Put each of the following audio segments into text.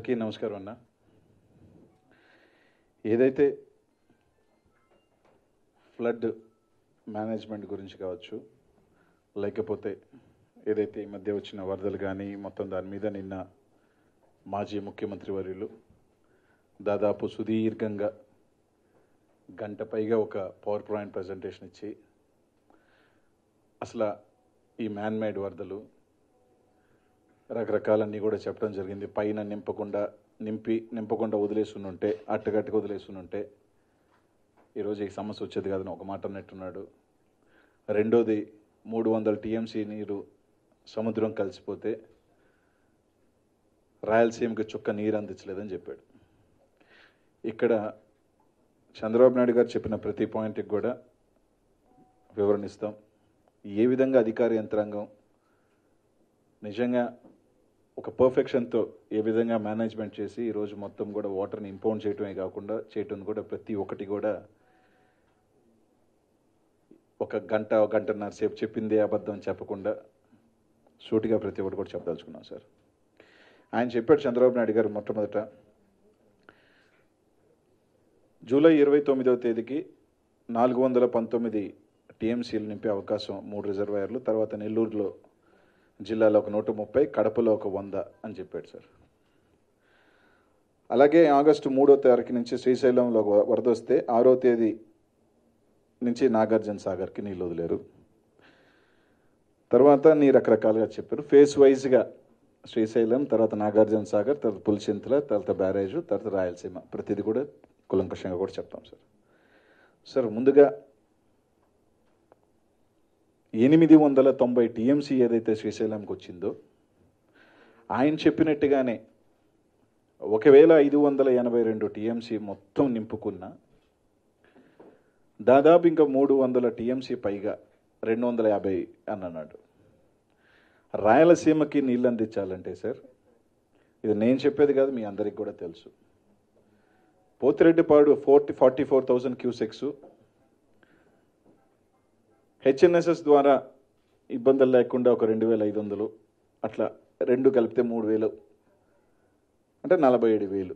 అందరికీ నమస్కారం అన్న ఏదైతే ఫ్లడ్ మేనేజ్మెంట్ గురించి కావచ్చు లేకపోతే ఏదైతే ఈ మధ్య వచ్చిన వరదలు కానీ మొత్తం దాని మీద నిన్న మాజీ ముఖ్యమంత్రి వర్యులు దాదాపు సుదీర్ఘంగా గంట పైగా ఒక పవర్ పాయింట్ ప్రజెంటేషన్ ఇచ్చి అసలు ఈ మ్యాన్ మేడ్ వరదలు రకరకాలన్నీ కూడా చెప్పడం జరిగింది పైన నింపకుండా నింపి నింపకుండా వదిలేసునుంటే అట్టగట్టుకు వదిలేసునుంటే ఈరోజు ఈ సమస్య వచ్చేది కాదని ఒక మాట అన్నట్టున్నాడు రెండోది మూడు వందల టీఎంసీ నీరు సముద్రం కలిసిపోతే రాయలసీమకి చుక్క నీరు అందించలేదని చెప్పాడు ఇక్కడ చంద్రబాబు నాయుడు గారు చెప్పిన ప్రతి పాయింట్కి కూడా వివరణ ఇస్తాం ఏ విధంగా అధికార యంత్రాంగం నిజంగా ఒక పర్ఫెక్షన్తో ఏ విధంగా మేనేజ్మెంట్ చేసి ఈరోజు మొత్తం కూడా వాటర్ని ఇంపౌండ్ చేయటమే కాకుండా చేయటం కూడా ప్రతి ఒక్కటి కూడా ఒక గంట ఒక గంటన్నర సేపు చెప్పిందే అబద్ధం చెప్పకుండా సూటిగా ప్రతి ఒక్కటి కూడా చెప్పదలుచుకున్నాం సార్ ఆయన చెప్పాడు చంద్రబాబు నాయుడు గారు మొట్టమొదట జూలై ఇరవై తొమ్మిదవ తేదీకి నాలుగు వందల పంతొమ్మిది టీఎంసీలు నింపే అవకాశం మూడు రిజర్వాయర్లు తర్వాత నెల్లూరులో జిల్లాలో ఒక నూట ముప్పై కడపలో ఒక వంద అని చెప్పాడు సార్ అలాగే ఆగస్టు మూడో తారీఖు నుంచి శ్రీశైలంలో వ- వరద వస్తే ఆరో తేదీ నుంచి నాగార్జున సాగర్కి నీళ్ళు వదిలేరు తర్వాత నీ రకరకాలుగా చెప్పారు ఫేస్ వైజ్గా శ్రీశైలం తర్వాత నాగార్జున సాగర్ తర్వాత పులిచింతల తర్వాత బ్యారేజ్ తర్వాత రాయలసీమ ప్రతిదీ కూడా కులంకషంగా కూడా చెప్తాం సార్ సార్ ముందుగా ఎనిమిది వందల తొంభై టీఎంసీ ఏదైతే శ్రీశైలంకి వచ్చిందో ఆయన చెప్పినట్టుగానే ఒకవేళ ఐదు వందల ఎనభై రెండు టీఎంసీ మొత్తం నింపుకున్న దాదాపు ఇంకా మూడు వందల టీఎంసీ పైగా రెండు వందల యాభై అని అన్నాడు రాయలసీమకి నీళ్ళు అందించాలంటే సార్ ఇది నేను చెప్పేది కాదు మీ అందరికి కూడా తెలుసు Pothireddypadu forty forty four thousand cusecs HNSS ద్వారా ఇబ్బందులు లేకుండా ఒక రెండు వేల ఐదు వందలు అట్లా రెండు కలిపితే మూడు వేలు అంటే నలభై ఏడు వేలు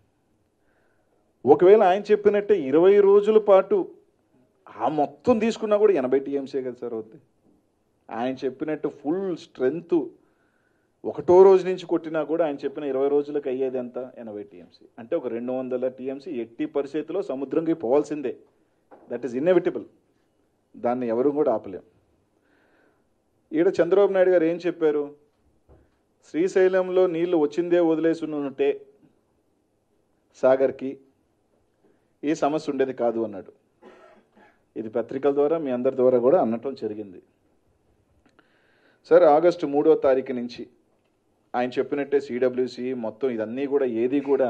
ఒకవేళ ఆయన చెప్పినట్టే ఇరవై రోజుల పాటు ఆ మొత్తం తీసుకున్నా కూడా ఎనభై టీఎంసీ కదా సార్ అవుద్ది ఆయన చెప్పినట్టు ఫుల్ స్ట్రెంగ్త్ ఒకటో రోజు నుంచి కొట్టినా కూడా ఆయన చెప్పిన ఇరవై రోజులకు అయ్యేది ఎంత ఎనభై టీఎంసీ అంటే ఒక రెండు వందల టీఎంసీ ఎట్టి పరిస్థితిలో సముద్రంకి పోవాల్సిందే దట్ ఈస్ ఇన్నెవిటబుల్ దాన్ని ఎవరు కూడా ఆపలేం ఈడ చంద్రబాబు నాయుడు గారు ఏం చెప్పారు శ్రీశైలంలో నీళ్లు వచ్చిందే వదిలేసి ఉంటే సాగర్కి ఈ సమస్య ఉండేది కాదు అన్నాడు ఇది పత్రికల ద్వారా మీ అందరి ద్వారా కూడా అనటం జరిగింది సార్ ఆగస్టు మూడో తారీఖు నుంచి ఆయన చెప్పినట్టే సిడబ్ల్యూసి మొత్తం ఇదన్నీ కూడా ఏది కూడా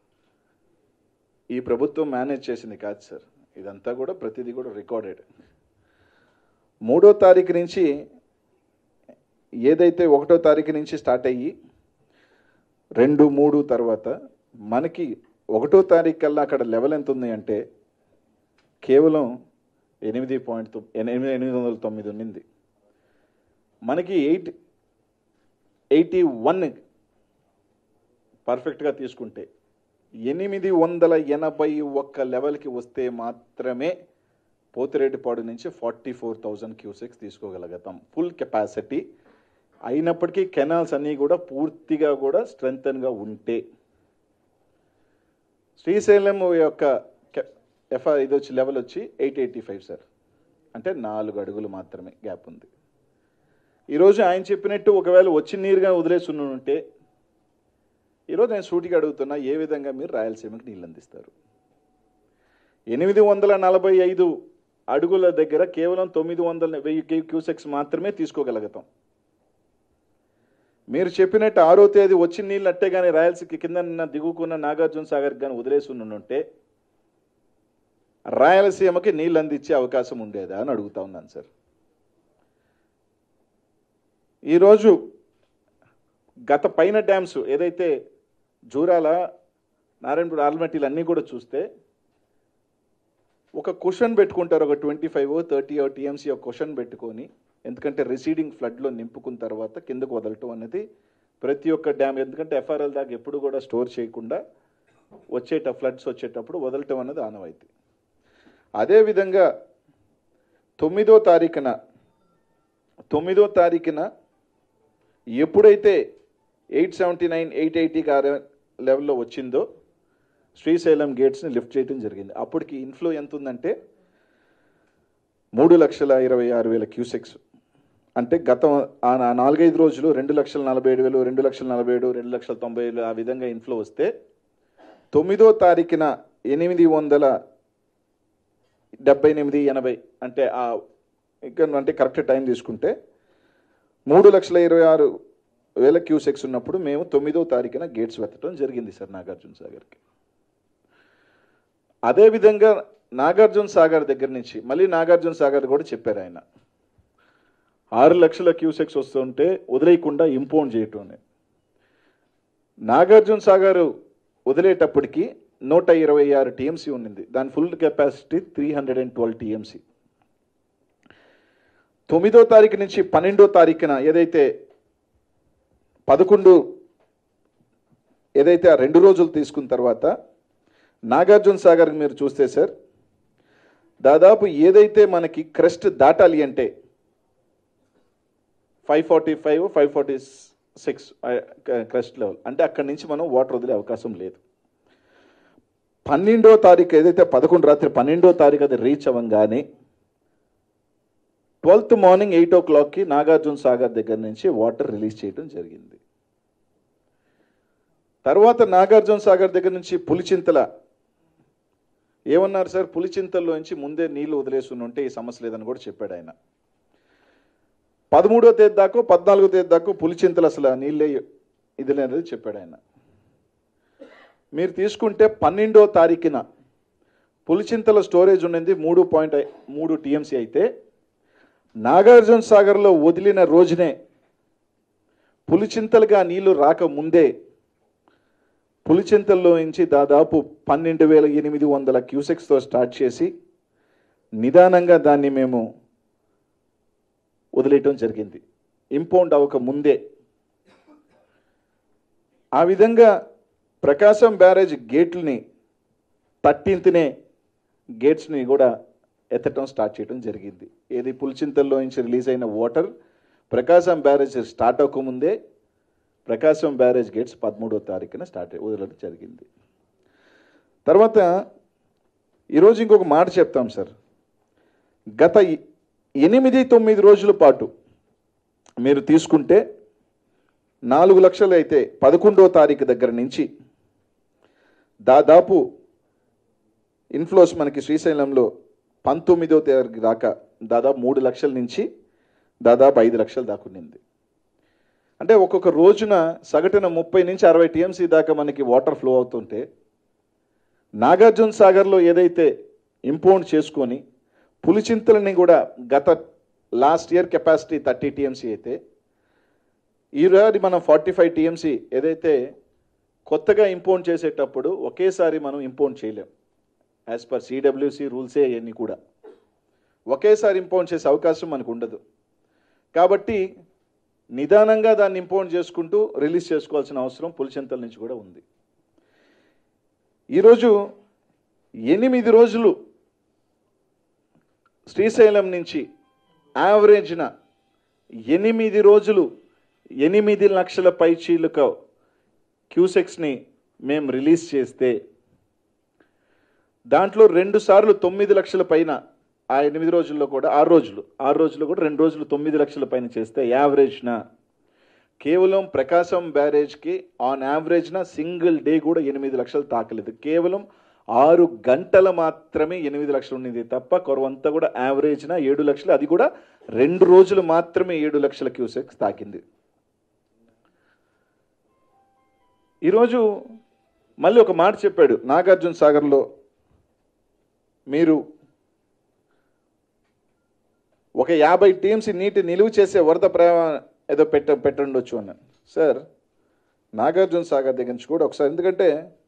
ఈ ప్రభుత్వం మేనేజ్ చేసింది కాదు సార్ ఇదంతా కూడా ప్రతిదీ కూడా రికార్డెడ్ మూడో తారీఖు నుంచి ఏదైతే ఒకటో తారీఖు నుంచి స్టార్ట్ అయ్యి రెండు మూడు తర్వాత మనకి ఒకటో తారీఖు కల్లా అక్కడ లెవెల్ ఎంత ఉంది అంటే కేవలం ఎనిమిది పాయింట్ తొమ్- ఎనిమిది ఎనిమిది వందల తొమ్మిది ఉన్నింది మనకి ఎయిట్ ఎయిటీ వన్ పర్ఫెక్ట్గా తీసుకుంటే ఎనిమిది వందల ఎనభై ఒక్క లెవెల్కి వస్తే మాత్రమే పోతిరెడ్డిపాడు నుంచి ఫార్టీ ఫోర్ థౌజండ్ క్యూసెక్స్ తీసుకోగలుగుతాం ఫుల్ కెపాసిటీ అయినప్పటికీ కెనాల్స్ అన్నీ కూడా పూర్తిగా కూడా స్ట్రెంగ్తన్గా ఉంటే శ్రీశైలం యొక్క ఎఫ్ ఇది వచ్చి లెవెల్ వచ్చి ఎయిట్ ఎయిటీ ఫైవ్ సార్ అంటే నాలుగు అడుగులు మాత్రమే గ్యాప్ ఉంది ఈరోజు ఆయన చెప్పినట్టు ఒకవేళ వచ్చి నీరుగా వదిలేసి ఉంటే ఈరోజు నేను సూటిగా అడుగుతున్నా ఏ విధంగా మీరు రాయలసీమకి నీళ్ళు అందిస్తారు ఎనిమిది వందల నలభై ఐదు అడుగుల దగ్గర కేవలం తొమ్మిది వందల వెయ్యి క్యూ- క్యూసెక్స్ మాత్రమే తీసుకోగలుగుతాం మీరు చెప్పినట్టు ఆరో తేదీ వచ్చిన నీళ్ళు అట్టే కానీ రాయలసీమ కింద నిన్న దిగుకున్న నాగార్జున సాగర్ కానీ వదిలేసి ఉంటే రాయలసీమకి నీళ్ళు అందించే అవకాశం ఉండేదా అని అడుగుతా ఉన్నాను సార్ ఈరోజు గత పైన డ్యామ్స్ ఏదైతే జూరాల నారాయణపూర్ ఆల్మట్టిలు అన్నీ కూడా చూస్తే ఒక క్వశ్చన్ పెట్టుకుంటారు ఒక ట్వంటీ ఫైవ్ థర్టీ టీఎంసీ ఒక క్వశ్చన్ పెట్టుకొని ఎందుకంటే రిసీడింగ్ ఫ్లడ్లో నింపుకున్న తర్వాత కిందకు వదలటం అనేది ప్రతి ఒక్క డ్యామ్ ఎందుకంటే ఎఫ్ఆర్ఎల్ దాకా ఎప్పుడు కూడా స్టోర్ చేయకుండా వచ్చేట ఫ్లడ్స్ వచ్చేటప్పుడు వదలటం అన్నది ఆనవాయితీ అదేవిధంగా తొమ్మిదో తారీఖున తొమ్మిదో తారీఖున ఎప్పుడైతే ఎయిట్ సెవెంటీ నైన్ ఎయిట్ ఎయిటీకి ఆ లెవెల్లో వచ్చిందో శ్రీశైలం గేట్స్ని లిఫ్ట్ చేయడం జరిగింది అప్పటికి ఇన్ఫ్లో ఎంత ఉందంటే మూడు లక్షల ఇరవై ఆరు వేల క్యూసెక్స్ అంటే గత ఆ నా- నాలుగైదు రోజులు రెండు లక్షల నలభై ఏడు వేలు రెండు లక్షల నలభై ఏడు రెండు లక్షల తొంభై వేలు ఆ విధంగా ఇన్ఫ్లో వస్తే తొమ్మిదో తారీఖున ఎనిమిది వందల డెబ్బై ఎనిమిది ఎనభై అంటే ఆ ఇక్కడ అంటే కరెక్ట్ టైం తీసుకుంటే మూడు లక్షల ఇరవై ఆరు వేల క్యూసెక్స్ ఉన్నప్పుడు మేము తొమ్మిదో తారీఖున గేట్స్ వెతటం జరిగింది సార్ నాగార్జున సాగర్కి అదేవిధంగా నాగార్జున సాగర్ దగ్గర నుంచి మళ్ళీ నాగార్జున సాగర్ కూడా చెప్పారు ఆయన ఆరు లక్షల క్యూసెక్స్ వస్తుంటే వదిలేయకుండా ఇంపౌండ్ చేయటం అని నాగార్జున సాగర్ వదిలేటప్పటికి నూట ఇరవై ఆరు టీఎంసీ ఉండింది దాని full capacity three hundred and twelve TMC తొమ్మిదో తారీఖు నుంచి పన్నెండో తారీఖున ఏదైతే పదకొండు ఏదైతే ఆ రెండు రోజులు తీసుకున్న తర్వాత నాగార్జున సాగర్ మీరు చూస్తే సార్ దాదాపు ఏదైతే మనకి క్రెస్ట్ దాటాలి అంటే five forty five five forty six crest level అంటే అక్కడి నుంచి మనం వాటర్ వదిలే అవకాశం లేదు పన్నెండో తారీఖు ఏదైతే పదకొండు రాత్రి పన్నెండో తారీఖు అది రీచ్ అవ్వగానే ట్వెల్త్ మార్నింగ్ ఎయిట్ ఓ క్లాక్కి నాగార్జున సాగర్ దగ్గర నుంచి వాటర్ రిలీజ్ చేయడం జరిగింది తర్వాత నాగార్జున సాగర్ దగ్గర నుంచి పులిచింతల ఏమన్నారు సార్ పులిచింతల్లో నుంచి ముందే నీళ్లు వదిలేసి ఉంటే ఈ సమస్య లేదని కూడా చెప్పాడు ఆయన పదమూడో తేదీ దాకా పద్నాలుగో తేదీ దాకా పులిచింతలు అసలు ఆ నీళ్ళే ఇది లేదని చెప్పాడు ఆయన మీరు తీసుకుంటే పన్నెండో తారీఖున పులిచింతల స్టోరేజ్ ఉండింది మూడు పాయింట్ మూడు టీఎంసీ అయితే నాగార్జున సాగర్లో వదిలిన రోజునే పులిచింతలుగా నీళ్లు రాకముందే పులిచింతల్లో నుంచి దాదాపు పన్నెండు వేల ఎనిమిది వందల క్యూసెక్స్తో స్టార్ట్ చేసి నిదానంగా దాన్ని మేము వదిలేయటం జరిగింది ఇంపౌండ్ అవ్వక ముందే ఆ విధంగా ప్రకాశం బ్యారేజ్ గేట్లని థర్టీన్త్నే గేట్స్ని కూడా ఎత్తటం స్టార్ట్ చేయడం జరిగింది ఏది పులిచింతల్లో నుంచి రిలీజ్ అయిన వాటర్ ప్రకాశం బ్యారేజ్ స్టార్ట్ అవ్వకముందే ప్రకాశం బ్యారేజ్ గేట్స్ పదమూడో తారీఖున స్టార్ట్ వదలడం జరిగింది తర్వాత ఈరోజు ఇంకొక మాట చెప్తాం సార్ గత ఎ- ఎనిమిది తొమ్మిది రోజుల పాటు మీరు తీసుకుంటే నాలుగు లక్షలు అయితే పదకొండో తారీఖు దగ్గర నుంచి దాదాపు ఇన్ఫ్లోస్ మనకి శ్రీశైలంలో పంతొమ్మిదో తారీఖు దాకా దాదాపు మూడు లక్షల నుంచి దాదాపు ఐదు లక్షలు దాకా ఉండింది అంటే ఒక్కొక్క రోజున సగటున ముప్పై నుంచి అరవై టీఎంసీ దాకా మనకి వాటర్ ఫ్లో అవుతుంటే నాగార్జున సాగర్లో ఏదైతే ఇంపౌండ్ చేసుకొని పులిచింతలని కూడా గత last year capacity thirty TMC అయితే ఈరోజు మనం ఫార్టీ ఫైవ్ టీఎంసీ ఏదైతే కొత్తగా ఇంపౌండ్ చేసేటప్పుడు ఒకేసారి మనం ఇంపౌండ్ చేయలేం యాజ్ పర్ సిడబ్ల్యూసి రూల్సే అవన్నీ కూడా ఒకేసారి ఇంపౌండ్ చేసే అవకాశం మనకు ఉండదు కాబట్టి నిదానంగా దాన్ని ఇంపౌండ్ చేసుకుంటూ రిలీజ్ చేసుకోవాల్సిన అవసరం పులిచింతల నుంచి కూడా ఉంది ఈరోజు ఎనిమిది రోజులు శ్రీశైలం నుంచి యావరేజ్న ఎనిమిది రోజులు ఎనిమిది లక్షల పైచీలుక క్యూసెక్స్ని మేము రిలీజ్ చేస్తే దాంట్లో రెండు సార్లు తొమ్మిది లక్షల పైన ఆ ఎనిమిది రోజుల్లో కూడా ఆరు రోజులు ఆరు రోజుల్లో కూడా రెండు రోజులు తొమ్మిది లక్షల పైన చేస్తే యావరేజ్న కేవలం ప్రకాశం బ్యారేజ్కి ఆన్ యావరేజ్న సింగిల్ డే కూడా ఎనిమిది లక్షలు తాకలేదు కేవలం ఆరు గంటల మాత్రమే ఎనిమిది లక్షలు ఉండేది తప్ప కొరవంతా కూడా యావరేజ్న ఏడు లక్షలు అది కూడా రెండు రోజులు మాత్రమే ఏడు లక్షల క్యూసెక్స్ తాకింది ఈరోజు మళ్ళీ ఒక మాట చెప్పాడు నాగార్జున సాగర్లో మీరు ఒక యాభై టీమ్స్ నీటి నిలువ చేసే వరద ప్రవాహం ఏదో పెట్ట పెట్టండొచ్చు అన్నాను సార్ నాగార్జున సాగర్ దగ్గర నుంచి కూడా ఒకసారి ఎందుకంటే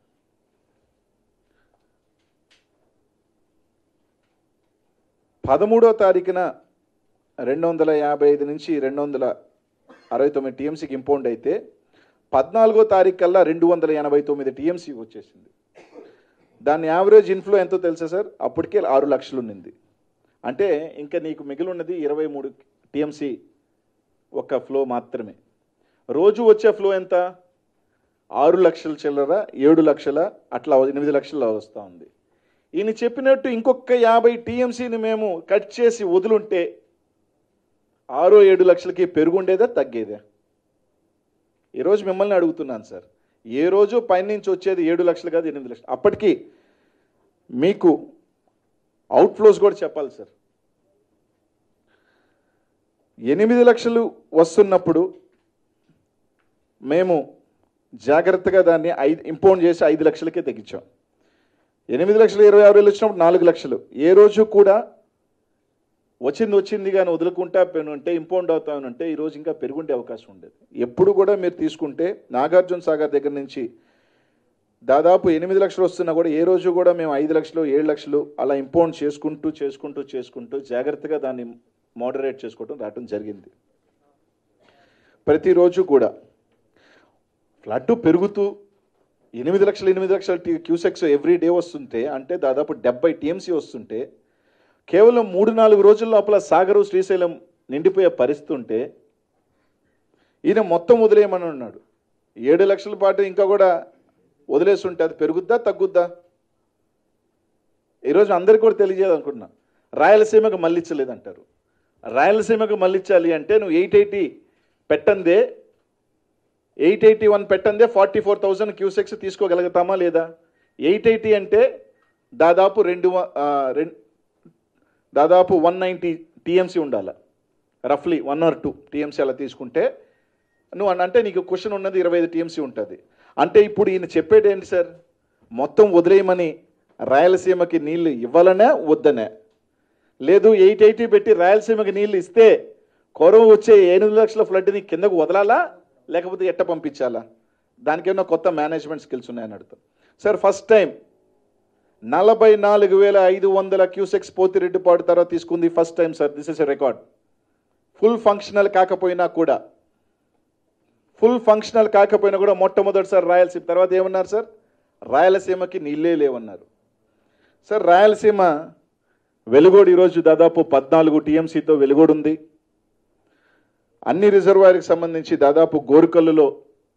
పదమూడో తారీఖున రెండు వందల యాభై ఐదు నుంచి రెండు వందల అరవై తొమ్మిది టీఎంసీకి ఇంపౌండ్ అయితే పద్నాలుగో తారీఖు కల్లా రెండు వందల ఎనభై తొమ్మిది టీఎంసీ వచ్చేసింది దాని యావరేజ్ ఇన్ఫ్లో ఎంతో తెలుసా సార్ అప్పటికే ఆరు లక్షలు ఉన్నింది అంటే ఇంకా నీకు మిగిలి ఉన్నది ఇరవై మూడు టీఎంసీ ఒక ఫ్లో మాత్రమే రోజు వచ్చే ఫ్లో ఎంత ఆరు లక్షల చిల్లర ఏడు లక్షల అట్లా ఎనిమిది లక్షల వస్తూ ఉంది ఈయన చెప్పినట్టు ఇంకొక యాభై టీఎంసీని మేము కట్ చేసి వదులుంటే ఆరో ఏడు లక్షలకి పెరుగుండేదా తగ్గేదా ఈరోజు మిమ్మల్ని అడుగుతున్నాను సార్ ఏ రోజు పైనుంచి వచ్చేది ఏడు లక్షలు కాదు ఎనిమిది లక్షలు అప్పటికి మీకు అవుట్ఫ్లోస్ కూడా చెప్పాలి సార్ ఎనిమిది లక్షలు వస్తున్నప్పుడు మేము జాగ్రత్తగా దాన్ని ఐదు ఇంపౌండ్ చేసి ఐదు లక్షలకే తగ్గించాం ఎనిమిది లక్షలు ఇరవై ఆరు వేలు వచ్చినప్పుడు నాలుగు లక్షలు ఏ రోజు కూడా వచ్చింది వచ్చింది కానీ వదులుకుంటా ఉంటే ఇంపౌండ్ అవుతామనంటే ఈరోజు ఇంకా పెరుగుండే అవకాశం ఉండేది ఎప్పుడు కూడా మీరు తీసుకుంటే నాగార్జున సాగర్ దగ్గర నుంచి దాదాపు ఎనిమిది లక్షలు వస్తున్నా కూడా ఏ రోజు కూడా మేము ఐదు లక్షలు ఏడు లక్షలు అలా ఇంపౌండ్ చేసుకుంటూ చేసుకుంటూ చేసుకుంటూ జాగ్రత్తగా దాన్ని మోడరేట్ చేసుకోవడం రావటం జరిగింది ప్రతిరోజు కూడా ఫ్లడ్ పెరుగుతూ ఎనిమిది లక్షలు ఎనిమిది లక్షల టీ క్యూసెక్స్ ఎవ్రీ డే వస్తుంటే అంటే దాదాపు డెబ్బై టీఎంసీ వస్తుంటే కేవలం మూడు నాలుగు రోజుల లోపల సాగరు శ్రీశైలం నిండిపోయే పరిస్థితి ఉంటే ఈయన మొత్తం వదిలేయమని ఉన్నాడు ఏడు లక్షల పాటు ఇంకా కూడా వదిలేస్తుంటే అది పెరుగుద్దా తగ్గుద్దా ఈరోజు అందరికీ కూడా తెలియజేయాలనుకుంటున్నా రాయలసీమకు మళ్ళించలేదంటారు రాయలసీమకు మళ్ళించాలి అంటే నువ్వు ఎయిట్ ఎయిటీ పెట్టందే ఎయిట్ ఎయిటీ వన్ పెట్టందే ఫార్టీ ఫోర్ థౌజండ్ క్యూసెక్స్ తీసుకోగలుగుతామా లేదా ఎయిట్ ఎయిటీ అంటే దాదాపు రెండు వ- ఆ, రెం దాదాపు వన్ నైంటీ టీఎంసీ ఉండాలి రఫ్లీ వన్ ఆర్ టూ టీఎంసీ అలా తీసుకుంటే నువ్వు అన్- అంటే నీకు క్వశ్చన్ ఉన్నది ఇరవై ఐదు టీఎంసీ ఉంటుంది అంటే ఇప్పుడు ఈయన చెప్పేది ఏంటి సార్ మొత్తం వదిలేయమని రాయలసీమకి నీళ్లు ఇవ్వాలనే వద్దనే లేదు ఎయిట్ ఎయిటీ పెట్టి రాయలసీమకి నీళ్లు ఇస్తే కొరవ వచ్చే ఎనిమిది లక్షల ఫ్లడ్ని కిందకు వదలాలా లేకపోతే ఎట్ట పంపించాలా దానికేమన్నా కొత్త మేనేజ్మెంట్ స్కిల్స్ ఉన్నాయని అడుగుతాం సార్ ఫస్ట్ టైం నలభై నాలుగు వేల ఐదు వందల క్యూసెక్స్ పోతిరెడ్డిపాడు తర్వాత తీసుకుంది first time sir this is a record full functional కాకపోయినా కూడా ఫుల్ ఫంక్షనల్ కాకపోయినా కూడా మొట్టమొదటిసారి రాయలసీమ తర్వాత ఏమన్నారు సార్ రాయలసీమకి నీళ్ళే లేవన్నారు సార్ రాయలసీమ వెలుగోడు ఈరోజు దాదాపు పద్నాలుగు టీఎంసీతో వెలుగోడు ఉంది అన్ని రిజర్వాయర్కి సంబంధించి దాదాపు గోరుకల్లులో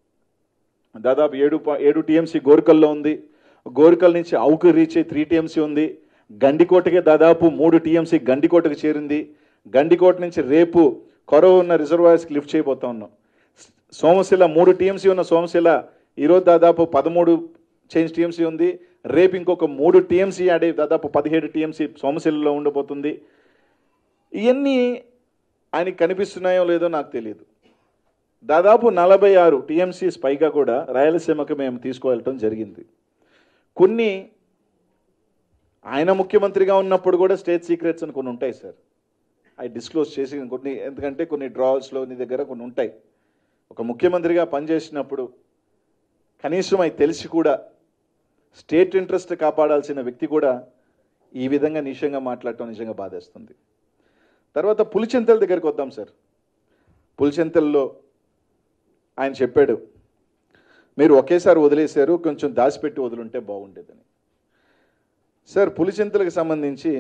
దాదాపు ఏడు పా- ఏడు టీఎంసీ గోరుకల్లో ఉంది గోరుకల్ నుంచి అవుకు రీచ్ అయ్యి త్రీ టీఎంసీ ఉంది గండికోటకే దాదాపు మూడు టీఎంసీ గండికోటకు చేరింది గండికోట నుంచి రేపు కొరవ ఉన్న రిజర్వాయర్స్కి లిఫ్ట్ చేయబోతా ఉన్నాం సోమశిల మూడు టీఎంసీ ఉన్న సోమశిల ఈరోజు దాదాపు పదమూడు చేంజ్ టీఎంసీ ఉంది రేపు ఇంకొక మూడు టీఎంసీ యాడ్ అయ్యి దాదాపు పదిహేడు టీఎంసీ సోమశిలలో ఉండబోతుంది ఇవన్నీ ఆయనకి కనిపిస్తున్నాయో లేదో నాకు తెలియదు దాదాపు నలభై ఆరు టీఎంసీస్ పైగా కూడా రాయలసీమకు మేము తీసుకువెళ్ళటం జరిగింది కొన్ని ఆయన ముఖ్యమంత్రిగా ఉన్నప్పుడు కూడా స్టేట్ సీక్రెట్స్ అని కొన్ని ఉంటాయి సార్ అవి డిస్క్లోజ్ చేసి కొన్ని ఎందుకంటే కొన్ని డ్రాల్స్లో నీ దగ్గర కొన్ని ఉంటాయి ఒక ముఖ్యమంత్రిగా పనిచేసినప్పుడు కనీసం అవి తెలిసి కూడా స్టేట్ ఇంట్రెస్ట్ కాపాడాల్సిన వ్యక్తి కూడా ఈ విధంగా నిజంగా మాట్లాడటం నిజంగా బాధేస్తుంది తర్వాత పులిచెంతల దగ్గరికి వద్దాం సార్ పులిచెంతల్లో ఆయన చెప్పాడు మీరు ఒకేసారి వదిలేశారు కొంచెం దాచిపెట్టి వదులుంటే బాగుండేదని సార్ పులిచెంతలకు సంబంధించి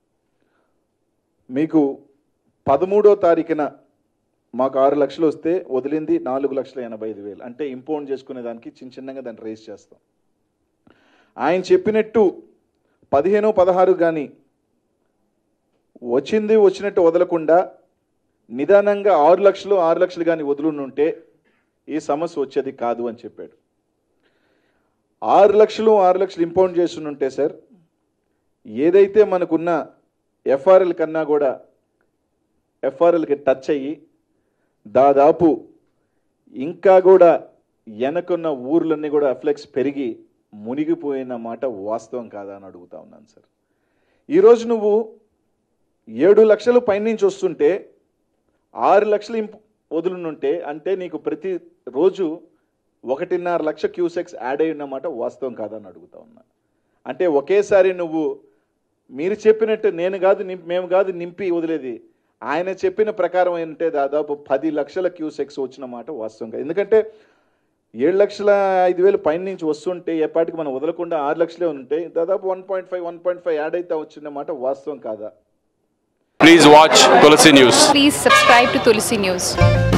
మీకు పదమూడో తారీఖున మాకు ఆరు లక్షలు వస్తే వదిలింది నాలుగు లక్షల ఎనభై ఐదు వేలు అంటే ఇంపౌండ్ చేసుకునే దానికి చిన్న చిన్నగా దాన్ని రేస్ చేస్తాం ఆయన చెప్పినట్టు పదిహేను పదహారు కానీ వచ్చింది వచ్చినట్టు వదలకుండా నిదానంగా ఆరు లక్షలు ఆరు లక్షలు కానీ వదులుంటే ఈ సమస్య వచ్చేది కాదు అని చెప్పాడు ఆరు లక్షలు ఆరు లక్షలు ఇంపౌండ్ చేస్తుంటే సార్ ఏదైతే మనకున్న ఎఫ్ఆర్ఎల్ కన్నా కూడా ఎఫ్ఆర్ఎల్కి టచ్ అయ్యి దాదాపు ఇంకా కూడా వెనకున్న ఊర్లన్నీ కూడా అఫ్లెక్స్ పెరిగి మునిగిపోయిన మాట వాస్తవం కాదా అని అడుగుతా ఉన్నాను సార్ ఈరోజు నువ్వు ఏడు లక్షలు పైనుంచి వస్తుంటే ఆరు లక్షలు ఇంప్ వదులునుంటే అంటే నీకు ప్రతి రోజు ఒకటిన్నర లక్ష క్యూసెక్స్ యాడ్ అయి ఉన్నమాట వాస్తవం కాదని అడుగుతా ఉన్నా అంటే ఒకేసారి నువ్వు మీరు చెప్పినట్టు నేను కాదు నింపి మేము కాదు నింపి వదిలేది ఆయన చెప్పిన ప్రకారం ఏంటంటే దాదాపు పది లక్షల క్యూసెక్స్ వచ్చిన మాట వాస్తవం కాదు ఎందుకంటే ఏడు లక్షల ఐదు వేలు పైన నుంచి వస్తుంటే ఎప్పటికి మనం వదలకుండా ఆరు లక్షలే ఉంటే దాదాపు one point five one point five add అయితే వచ్చిందన్నమాట వాస్తవం కాదా Please watch Tulsi News. Please subscribe to Tulsi News.